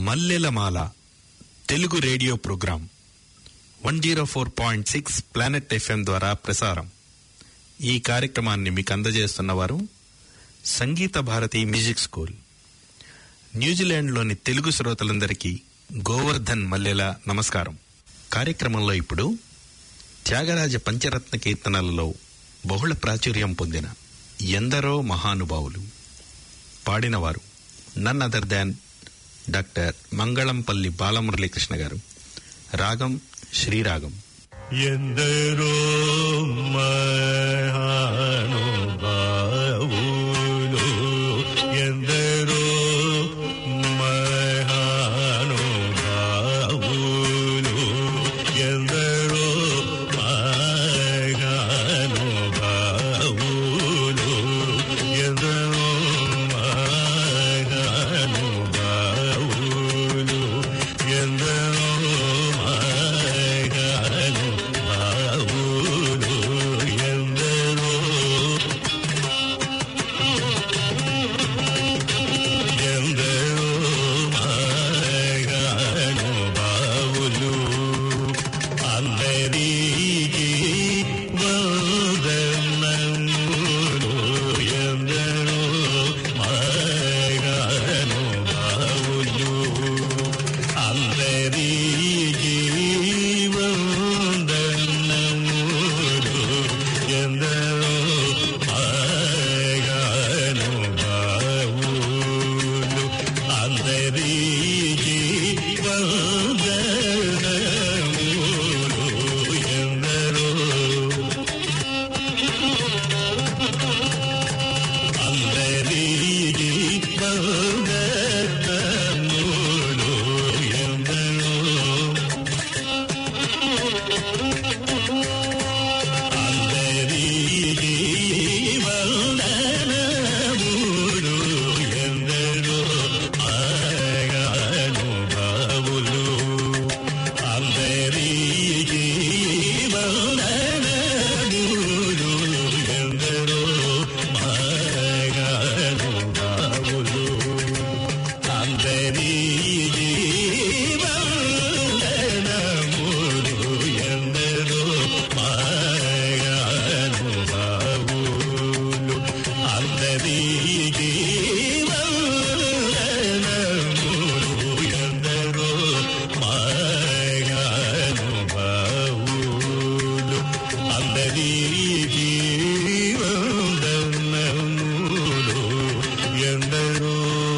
మల్లెలమాల Telugu radio program one zero four point six planet FM ద్వారా ప్రసారం ఈ కార్యక్రమాన్ని మీకు అందజేస్తున్నవారు సంగీత భారతి మ్యూజిక్ స్కూల్ న్యూజిలాండ్లోని తెలుగు శ్రోతలందరికీ గోవర్ధన్ మల్లెల నమస్కారం కార్యక్రమంలో ఇప్పుడు త్యాగరాజ పంచరత్న కీర్తనలలో బహుళ ప్రాచుర్యం పొందిన ఎందరో మహానుభావులు పాడినవారు none other than doctor Mangalampalli Balamuralikrishna garu రాగం శ్రీరాగం ఎందరో మహానుభావులు ఎందరో మహానుభావులు ఎందరో మహానుభావులు ఎందరో మహానుభావులు ఎందరో మహానుభావులు ఎందరో ఎందరో మహానుభావులు అందరికీ వందనములు ఎందరో మహానుభావులు అందరికీ వందనములు ఎందరో మహానుభావులు అందరికీ వందనములు ఎందరో అందరికీ వందనములు ఎందరో అందరికీ వందనములు ఎందరో మహానుభావులు అందరికీ వందనములు ఎందరో మహానుభావులు అందరికీ వందనములు ఎందరో మహానుభావులు అందరికీ వందనములు ఎందరో మహానుభావులు అందరికీ వందనములు ఎందరో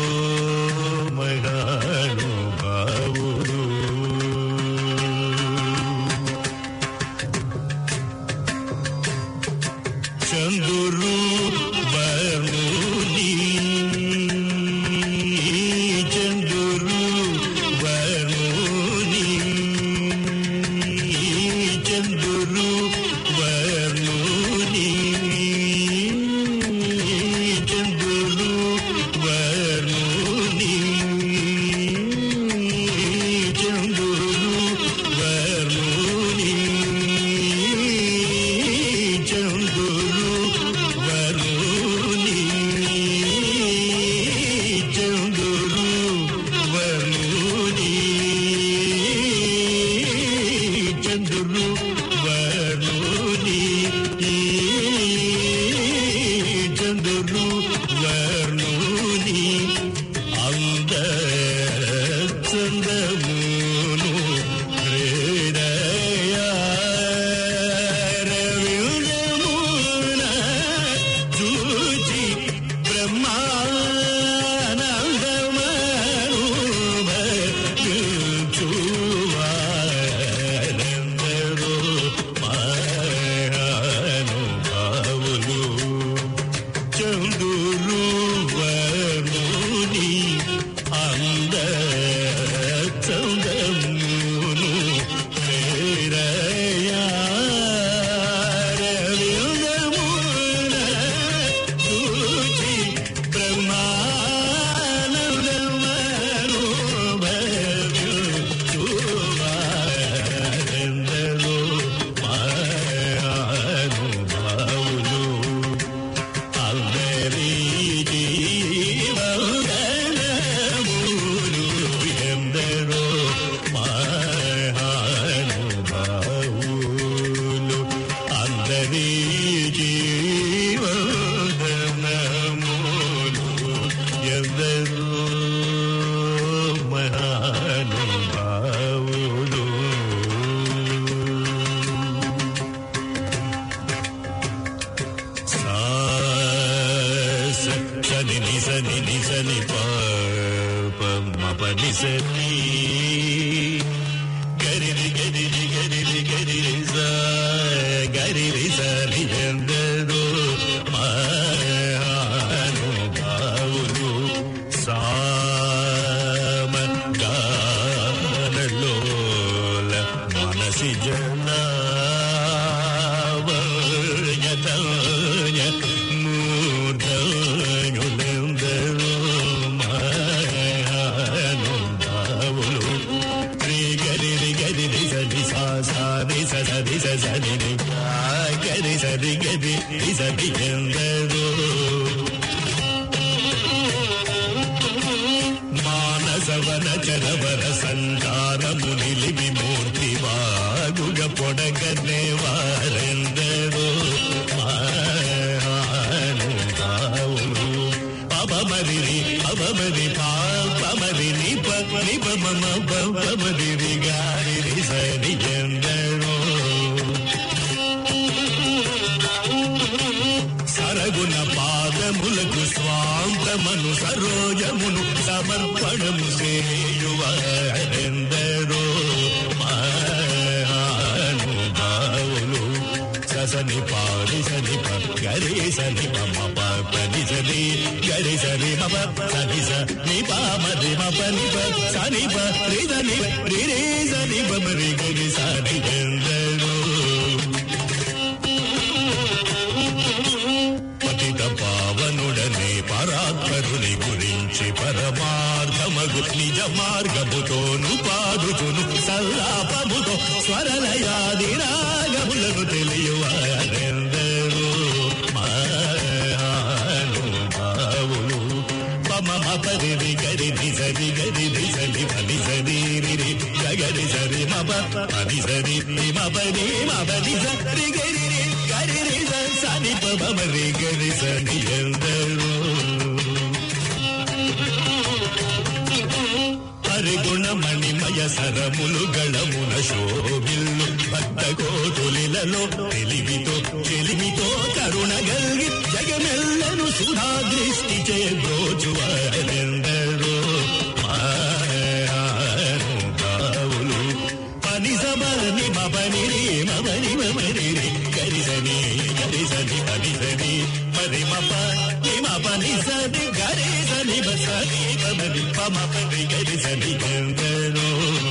మహానుభావులు చందురు వరుణి చందురు వరుణి చందురు వరుణి చందురు వరుణి చందురు వరుణి చందురు వరుణి ని ని స ని ప ప మ ప ని స ని గరి రి గరి రి గరి రి గరి రి స గరి రి స ని ఎందరో మహానుభావులు సామ గానలోల మనసి జనావయతయ మూర్ధయులెందరో మహానుభావులు శ్రీ గరి రి గరి రి స ని సా సా ని స స ని స స ని ని ఆ గరి స రి గరి రి స ని ఎందరో మానసవన చరవర సంచారము నిలివి మూర్తి వాగుగ పొడగనే వారెందరో మహానుభావులు అపమరిరి అపమరి పాపమరి నిప నిప మమ పమరి గారి సరి ఎందరో సరగుణ పాదములకు స్వాంతమను సరోజమును సమర్పణము సేయువారెందరో మహానుభావులు ససని పాడి సని ప గరి సని మమ పని సని గరి సని మమ సని స ని పామది మప ని ప సని ప రి సని రి రి సని ప మరి గరి సని ఎందరో పతిత పావనుడనే పరాత్పరుని గురించి పరమార్థమగు నిజ మార్గముతోను పాదుచును సల్లాపముతో స్వరలయాది రాగములను తెలియవారెందరూ మహానుభావులు పమ పరి గరి నిజరి గరి నిజరి పని సరి రి గరి సరి మప పని సరి మప ని మప నిజరి గరి రి గరి రి సని పమ రి గరి సని ఎందరో పరిగుణమణిమయ సరములు గళమున శోభిల్లు భక్త కోతులిలలో తెలివితో చెలిమితో కరుణ గల్గి జగమెల్లను సుధా దృష్టి చే బ్రోచువారెందరో మహానుభావులు పని సమని మపని రే మమని మమని రే గరిసని గరిసని పని సని మరి మప ని మపని సని గరిసని బసని మమని పమ పని గరిసని గందరో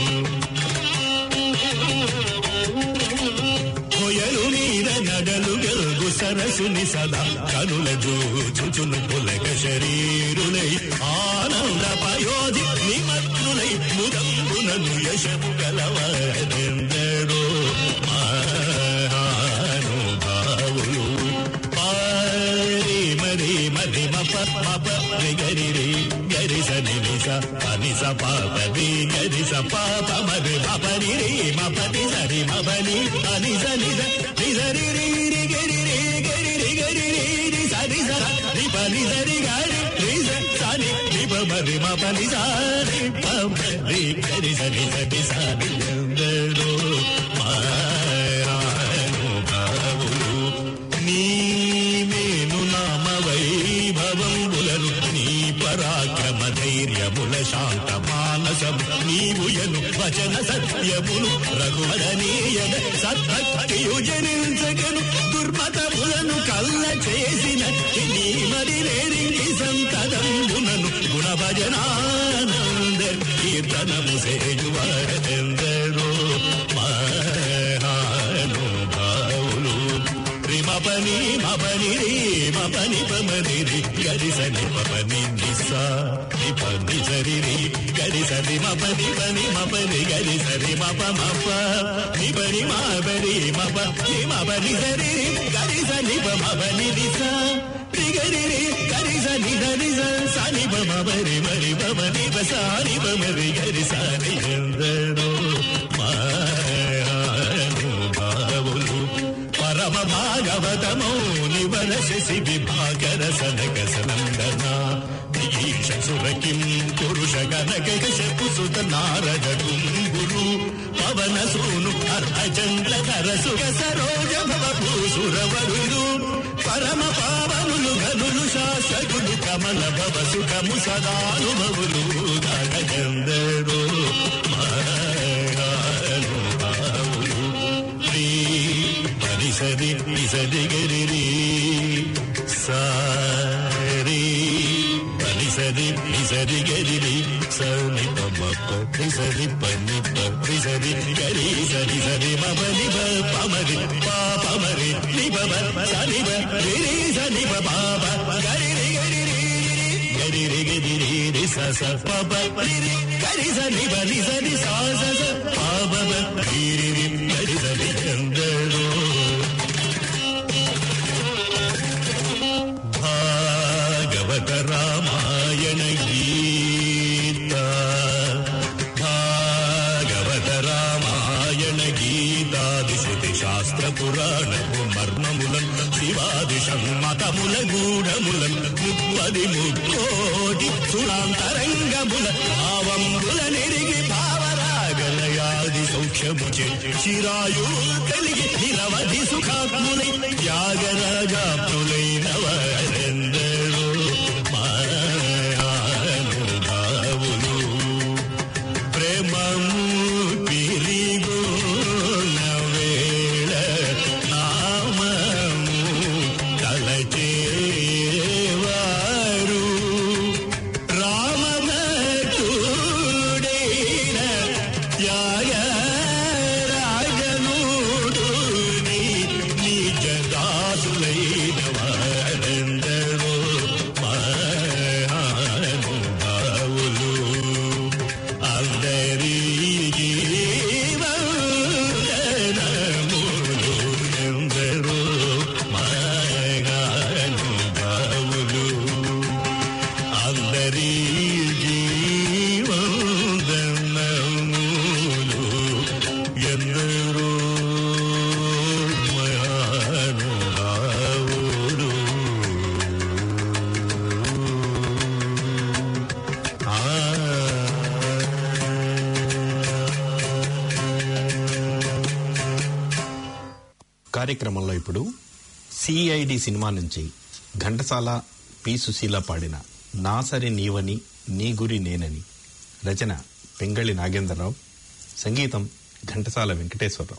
కొయలు మీద నడలు గెలుగు సరసుని సదా కనుల జూచుచును పులక శరీరులై ఆనంద పయోధి నిమగ్నులై ముదంబునను యశము గలవారెందరో మహానుభావులు పారి మరి మరి మప మప రి గరి రి గరి సని నిస పని స పాప రి గరి స పాప మరి మప రి రి మప ని సరి మప ని పని స ని స ని సరి రి రి గరి రి గరి రి గరి రి రి సరి స ని పని సరి గరి రి స సని ని ప మరి మప ని స ని ప రి గరి స ని స ని స ని ఎందరో మహానుభావులు నీవేను నామ వైభవంబులను నీ పరాక్రమ ధైర్యముల శాంత మానసం నీవుయను వచన సత్యములు రఘువరనీయన సత్భక్తియు జనించగను దుర్మతములను కల్ల చేసిన నీ మరి లేరింగి సంతదంబునను గుణభజనానంద కీర్తనము సేయువారెందరో మహానుభావులు రిమపని మపని రి మపని పమని రి గరి సని పపని నిస నిప నిసరి రి గరి సరి మపని పని మపని గరి సరి మప మప నిపని మపని మప ని మపని సరి రి గరి సని ప మపని నిస రి గరి రి గరి సని ధని స సని ప మపని మరి పమని ప సాని పమరి గరి సని ఎందరో మహానుభావులు పరమ భాగవతమౌ నివరసి విభాగర సనక సనందన ఈశ సురకిం పురుష గణక కశపు సుత నారద గురు పవన సూను అర్ధచంద్ర ధర సుగ సరోజ భవ భూసురవరులు పరమ పావనులు ఘనులు శా సగులు కమల భవ సుఖము సదానుభవులు గగనందరూ మానుభావులు శ్రీ పరిసరి నిసరి గరి సారి పరిసరి నిసరి గరి సని పమ పరిసరి పని పరిసరి గరి సరి సరి మమ నిబ పమరి పాపమరి నిబ సని రి సని పాప గరి రి గరి రి గరి రి గరి రి రి స స ప ప రి రి గరి స ని బ ని స ని సా స స ప బ బ రి రి రి గరి స ని చందరో భాగవత రామాయణ గీత భాగవత రామాయణ గీతాదిశతి శాస్త్ర పురాణము మర్మములం శివాది మతముల గూఢములం ముప్పది ముక్కోటి సురాంతరంగముల భావంబుల నెరిగి భావరాగలయాది సౌఖ్యము చిరాయు కలిగి నిరవధి సుఖాత్ములై త్యాగరాజాప్తులైన వారెందరో మానుభావులు ప్రేమము పిరిగో వేళ నామము తలచేవారు రామభక్తుడైన త్యాగరాజనుడు నీ నిజ దాసులైన వారందరూ మహానుభావులు అందరి జీవనములు ఎందరో మహానుభావులు అందరి జీవనములు ఎందరో మహానుభావులు కార్యక్రమంలో ఇప్పుడు సిఐడి సినిమా నుంచి ఘంటసాల పి సుశీల పాడిన నాసరి నీవని నీ గురి నేనని రచన పెంగళి నాగేంద్రరావు సంగీతం ఘంటసాల వెంకటేశ్వరరావు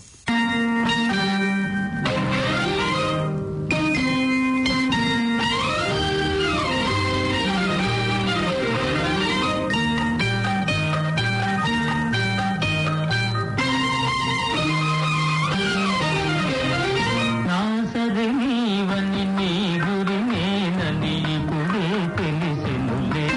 నా సరి నీవని నీ గురి నేనని ఇప్పుడే తెలిసెనులే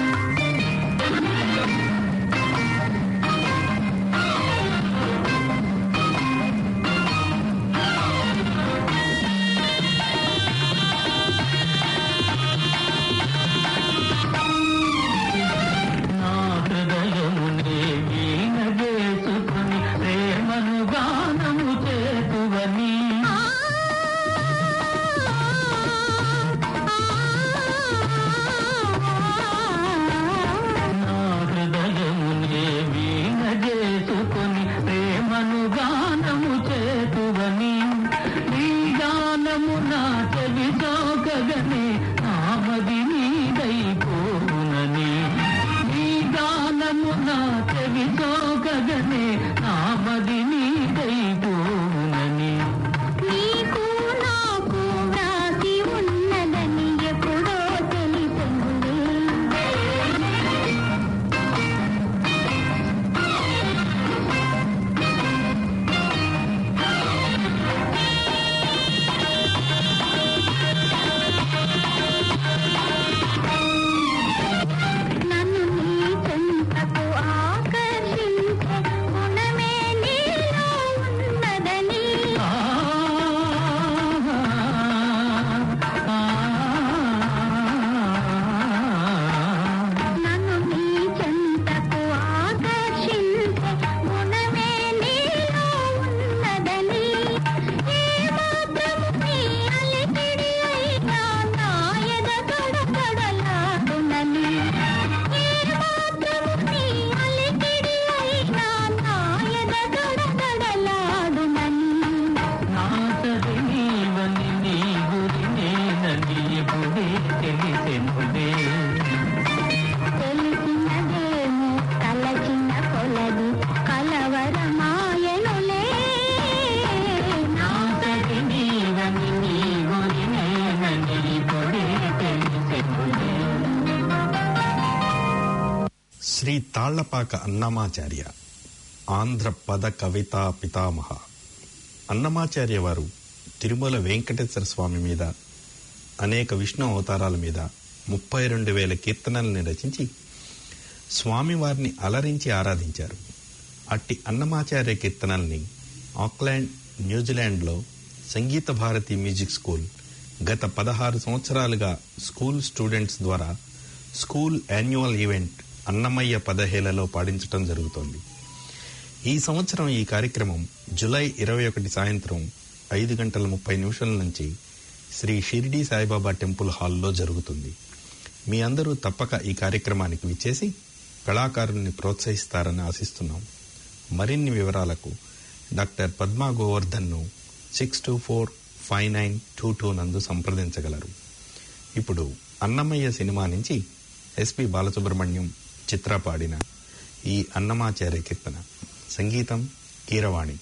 శ్రీ తాళ్లపాక అన్నమాచార్య ఆంధ్ర పద కవితా పితామహ అన్నమాచార్య వారు తిరుమల వెంకటేశ్వర స్వామి మీద అనేక విష్ణు అవతారాల మీద ముప్పై రెండు వేల కీర్తనల్ని రచించి స్వామివారిని అలరించి ఆరాధించారు అట్టి అన్నమాచార్య కీర్తనల్ని ఆక్లాండ్ న్యూజిలాండ్లో సంగీత భారతి మ్యూజిక్ స్కూల్ గత పదహారు సంవత్సరాలుగా స్కూల్ స్టూడెంట్స్ ద్వారా స్కూల్ యాన్యువల్ ఈవెంట్ అన్నమయ్య పదహేలలో పాడించడం జరుగుతోంది ఈ సంవత్సరం ఈ కార్యక్రమం జులై ఇరవై ఒకటి సాయంత్రం ఐదు గంటల ముప్పై నిమిషాల నుంచి శ్రీ షిరిడి సాయిబాబా టెంపుల్ హాల్లో జరుగుతుంది మీ అందరూ తప్పక ఈ కార్యక్రమానికి విచ్చేసి కళాకారుల్ని ప్రోత్సహిస్తారని ఆశిస్తున్నాం మరిన్ని వివరాలకు డాక్టర్ పద్మా గోవర్ధన్ను six two four five nine two two నందు సంప్రదించగలరు ఇప్పుడు అన్నమయ్య సినిమా నుంచి ఎస్పి బాలసుబ్రహ్మణ్యం చిత్ర పాడిన ఈ అన్నమాచార్య కీర్తన సంగీతం కీరవాణి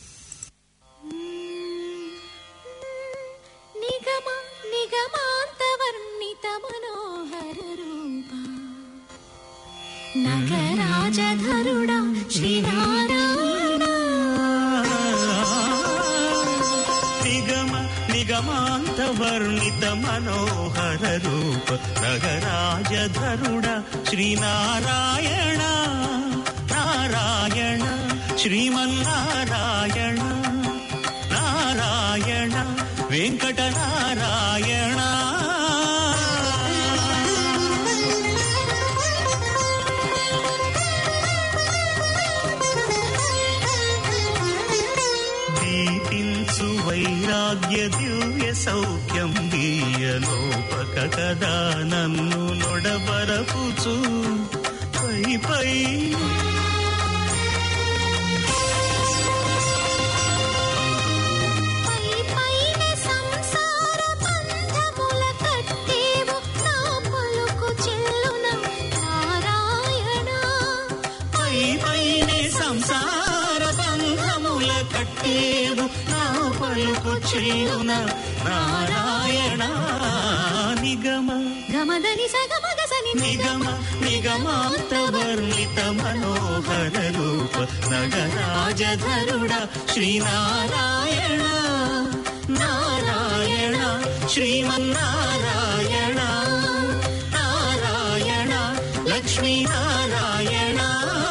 నిగమ నిగమాంతవర్ణిత మనోహర రూప నగరాజధరుడా శ్రీనారాయణ నిగమ నిగమాంత వర్ణిత మనోహర రూప నగరాజధరుడ శ్రీనారాయణ నారాయణ శ్రీమన్నారాయణ నారాయణ వెంకట నారాయణ దీపించు వైరాగ్య దివ్య సౌఖ్యం దీయలోపక కదా నన్ను నొడబరపుచు పై పై పై పైన సంసార బంధముల కట్టేవు నా పలుకు చెల్లున నారాయణ పై పైనే సంసార బంధముల కట్టేవు నా పలుకు చేయున నారాయణ నిగమ గమదని సగమగ సని నిగమ నిగమాంత వర్ణిత మనోహర రూప నగరాజధరుడ శ్రీనారాయణ నారాయణ శ్రీమన్నారాయణ నారాయణ లక్ష్మీ నారాయణ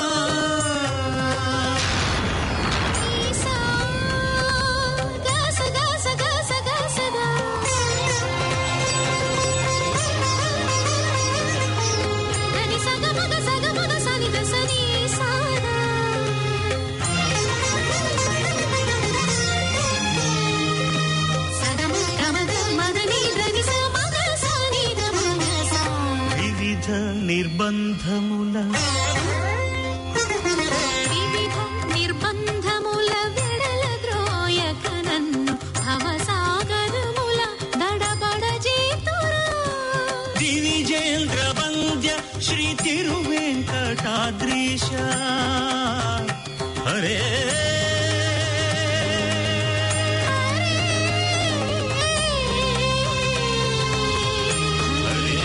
ఈసా గస గస గస గస దని సగమగ సగమగ సని దసని సాదా సగమ గమగ మదని దని సమగ సని గమగ సా వివిధ నిర్బంధముల వివిధ నిర్బంధముల వెడల ద్రోయక నన్ను భవసాగరముల దడబడ చేతురా దివిజేంద్ర వంద్య శ్రీ తిరువెంకటాద్రీశ హరే హరే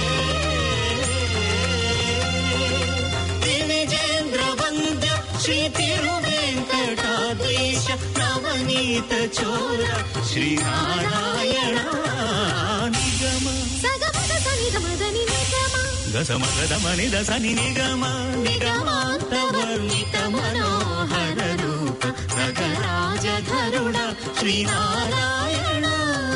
దివిజేంద్ర వంద్య శ్రీ తిరువెంకటాద్రీశ నవనీత చోర శ్రీనారాయణ నిగమ సగమగ సని గమదని నిగమ గసమగదమని దసని నిగమ నిగమాంత వర్ణిత మనోహర రూప నగరాజధరుడ శ్రీనారాయణ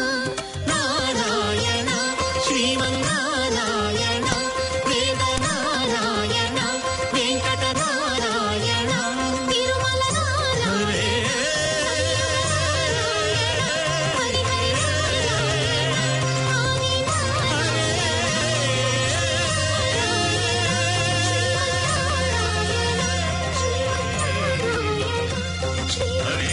నారాయణ శ్రీమన్నారాయణ వేద నారాయణ వెంకట నారాయణ తిరుమల నారాయణ హరే హరి హరి నారాయణ ఆది నారాయణ శ్రీ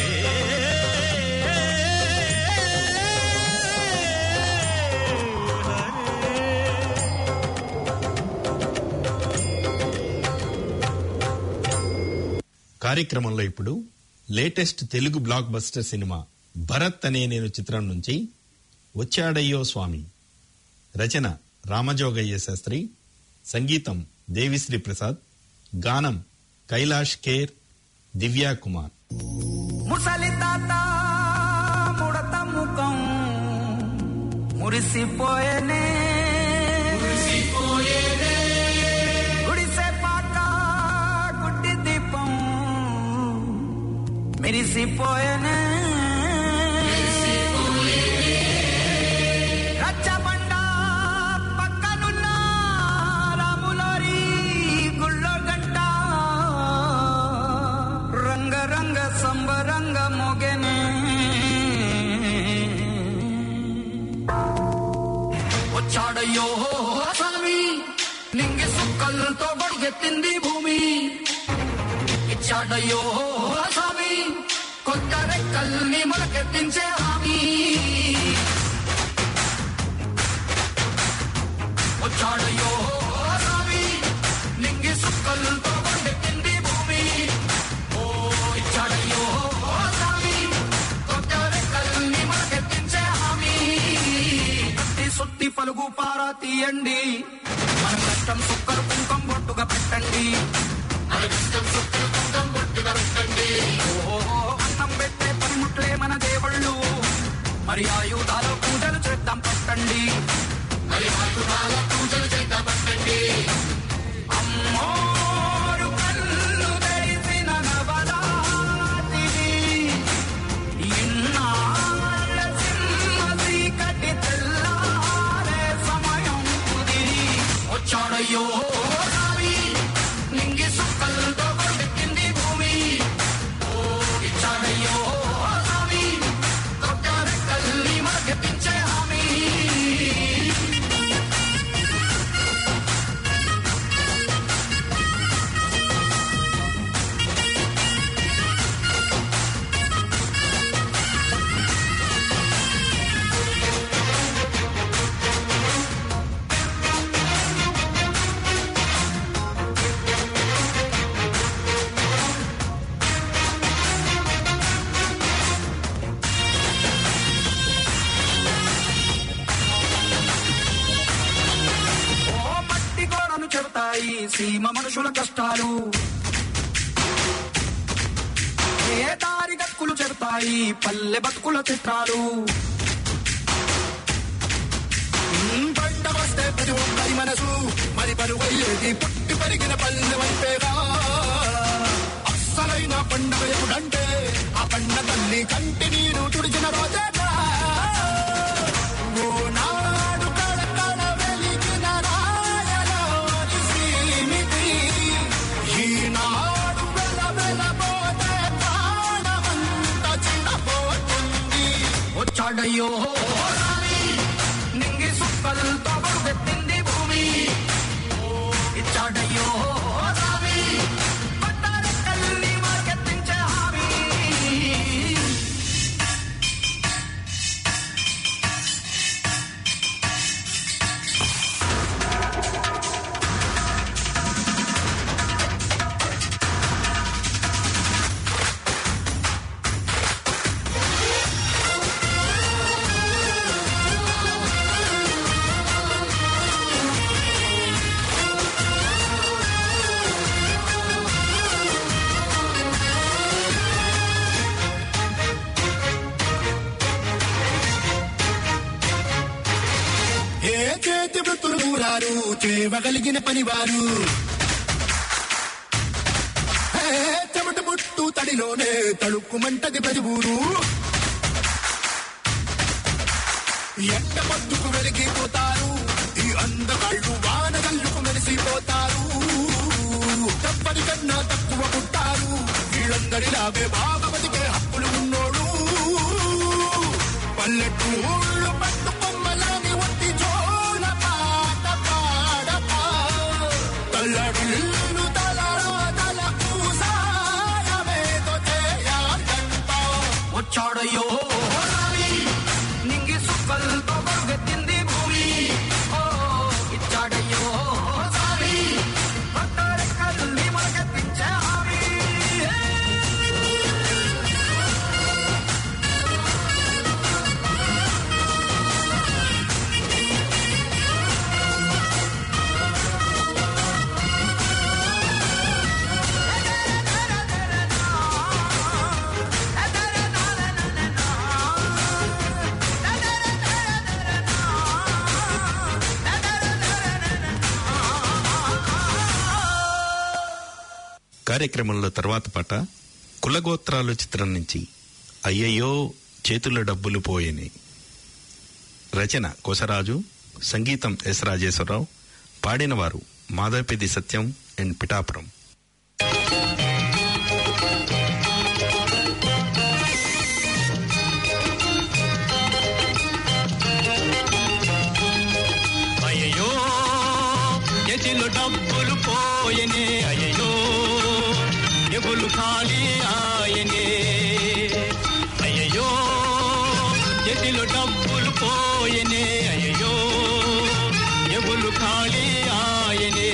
కార్యక్రమంలో ఇప్పుడు latest Telugu block buster cinema Bharat అనే నేను చిత్రం నుంచి వచ్చాడయ్యో స్వామి రచన రామజోగయ్య శాస్త్రి సంగీతం దేవిశ్రీ ప్రసాద్ గానం కైలాష్ కేర్ దివ్యా కుమార్ ముసలి తాత ముడత ముఖం మురిసిపోయేనే గుడిసె పాక గుడ్డి దీపం మెరిసిపోయేనే రచ్చబండ పక్కనున్న రాములారి గుళ్ళో గంట రంగ రంగ సంబరంగ మొగెనే వచ్చాడయ్యో స్వామి నింగి సుక్కలతో గొడుగెత్తింది భూమి ఇచ్చాడయ్యో స్వామి కొత్త రెక్కల్ని మొలకెత్తించే హామీ వచ్చాడయ్యో స్వామి నింగి సుక్కలతో గొడుగెత్తింది భూమి ఓ ఇచ్చాడయ్యో స్వామి కొత్త రెక్కల్ని మొలకెత్తించే హామీ కత్తి సుత్తి పలుగు పారా తీయండి మన కష్టం సుక్కలు కుంకం బొట్టుగా పెట్టండి మన కష్టం సుక్కలు కుంకం బొట్టుగా పెట్టండి ఓ అన్నం పెట్టే పనిముట్లే మన దేవుళ్ళు మరి ఆయుధాల పూజలు చేద్దాం పట్టండి మరి ఆయుధాల పూజలు చేద్దాం పట్టండి అమ్మోరు కళ్ళు తెరిసిన నవరాత్రి ఇన్నాళ్ళ సింహ చీకటి తెల్లారే సమయం కుదిరి వచ్చాడయ్యో రావి నింగి సుక్కలతో కొడుకెత్తింది భూమి ఓ ఇచ్చాడయ్యో రావి కొత్త రెక్కల్ని మనకెత్తించే హామీ ఓ మట్టి గోడను చెబుతాయి సీమ మనుషుల కష్టాలు ఏ దారి గక్కులు చెబుతాయి పల్లె బతుకుల చిత్రాలు పంట వస్తే ప్రతి ఒక్కరి మనసు మరి పరువయ్యేది పుట్టి పరిగిన పల్లె వైపేగా అస్సలైన పండుగ ఎప్పుడంటే ఆ పండ తల్లి కంటి నీరు తుడిచిన రోజేగా ఓ నాడు కడకడ వెలిగిన రాయలోని శ్రీనిధి ఈనాడు వెల వెలబోతే ప్రాణమంత చిన్నపోతుంది వచ్చాడయ్యో రావి నింగి సుక్కలతో బరుగెత్తింది భూమి ఓ ఇచ్చాడయ్యో రావి కొత్త రెక్కల్ని మనకెత్తించే హామీ ఏ చేతి వృత్తులు ఊరారు చేయగలిగిన పనివారు ఏ చెమట పుట్టు తడిలోనే తడుక్కుమంటది ప్రతి ఊరు ఎండ మద్దుకు వెలిగిపోతారు ఈ అందగాళ్ళు వాన కళ్ళుకు మెరిసిపోతారు తప్పని కన్నా తక్కువ పుట్టారు వీళ్ళందరిలాగే బాగా బతికే హక్కులు ఉన్నోడు పల్లెటూళ్ళు పట్టు కొమ్మలని ఒట్టి జోల పాట పాడతా తల్లడిల్లు తలలో తల పూసాయమేదో చేయాలంటా వచ్చాడయ్యో రావి నింగి సుక్కలతో బరుగెత్తింది భూమి ఓ ఇచ్చాడయ్యో రావి కొత్త రెక్కల్ని మనకెత్తించే హామీ కార్యక్రమంలో తర్వాత పాట కులగోత్రాలు చిత్రం నుంచి అయ్యయ్యో చేతుల డబ్బులు పోయని రచన కొసరాజు సంగీతం ఎస్ రాజేశ్వరరావు పాడినవారు మాధవపెది సత్యం అండ్ పిఠాపురం అయ్యో ఎచిలు డబ్బులు పోయనే అయ్యో ఎగులు ఖాళీ ఆయనే అయ్యో ఎచిలు డబ్బులు పోయనే అయ్యో ఎగులు ఖాళీ ఆయనే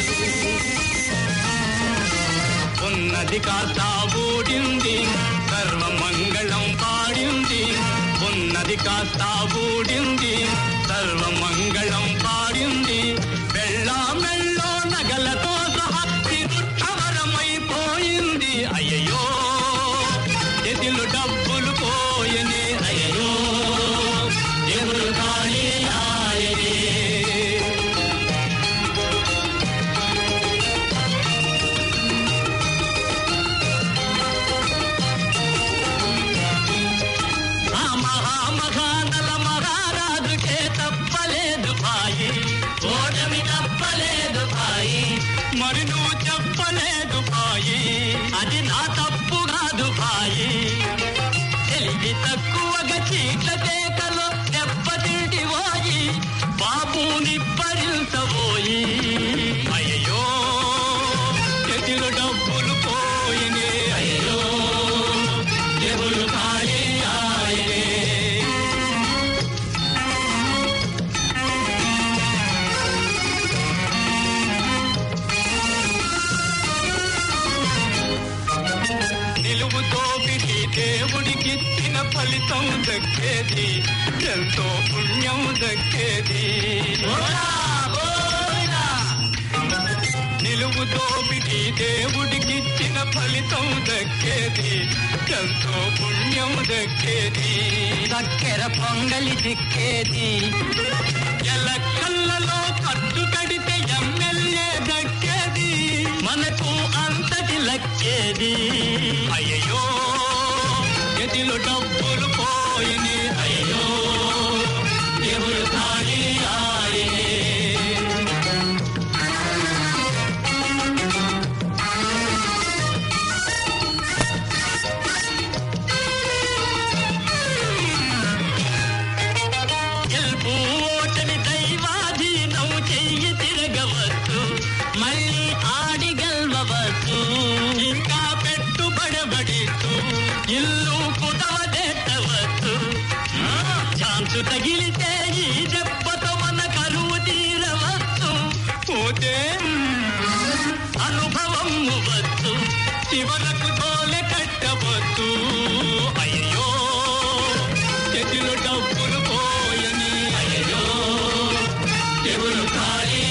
ఉన్నది కాస్త ఊడింది సర్వమంగళం పాడింది ఉన్నది కాస్త ఊడింది సర్వమంగళం పాడింది వెళ్ళా మెళ్ళో నగలతో సహా తిరుట్టవరమైపోయింది అయ్యయ్యో ఎదిలు డబ్బులు పోయనే అయ్యయ్యో ఎవరు ఖాళీ ఆయనే ఆ మహామహానల మహారాజుకే తప్పలేదు భాయి ఓటమి తప్పలేదు భాయి మరి నువ్వు చెప్పలేదు భాయి అది నా తప్పు కాదు భాయి తెలివి తక్కువగా చీట్ల చేతలో దెబ్బతింటి పోయి బాబుని భరించబోయి అయ్యో చేతిలో డబ్బులు పోయినే అయ్యో దేవుడు ఖాళీ ఆయనే నిలువుతో విధి దేవుడికిచ్చిన ఫలితం దక్కేది ఎంతో పుణ్యం దక్కేది నిలువుతో విధి దేవుడికిచ్చిన ఫలితం దక్కేది ఎంతో పుణ్యం దక్కేది చక్కెర పొంగలి దిక్కేది ఎలక్కల్లలో ఖర్చు కడితే ఎమ్మెల్యే దక్కేది మనకు అంతటి లక్కేది అయ్యో ఎదిలో డబ్బులు పోయిని అయ్యో దేవుడు ఖాళీ ఆయనే గెలుపు ఓటమి దైవాధీనం చెయ్యి తిరగవచ్చు మళ్ళీ ఆడి గెలవచ్చు ఇంకా పెట్టుబడబడిస్తూ ఇల్లు కుదవదెట్టవచ్చు ఛాన్సు తగిలితే ఈ దెబ్బతో మన కరువు తీరవచ్చు పోతే అనుభవం వచ్చు చివరకు తోలె కట్టవచ్చు అయ్యో చేతిలో డబ్బులు పోయని అయ్యో చెవులు ఖాళీ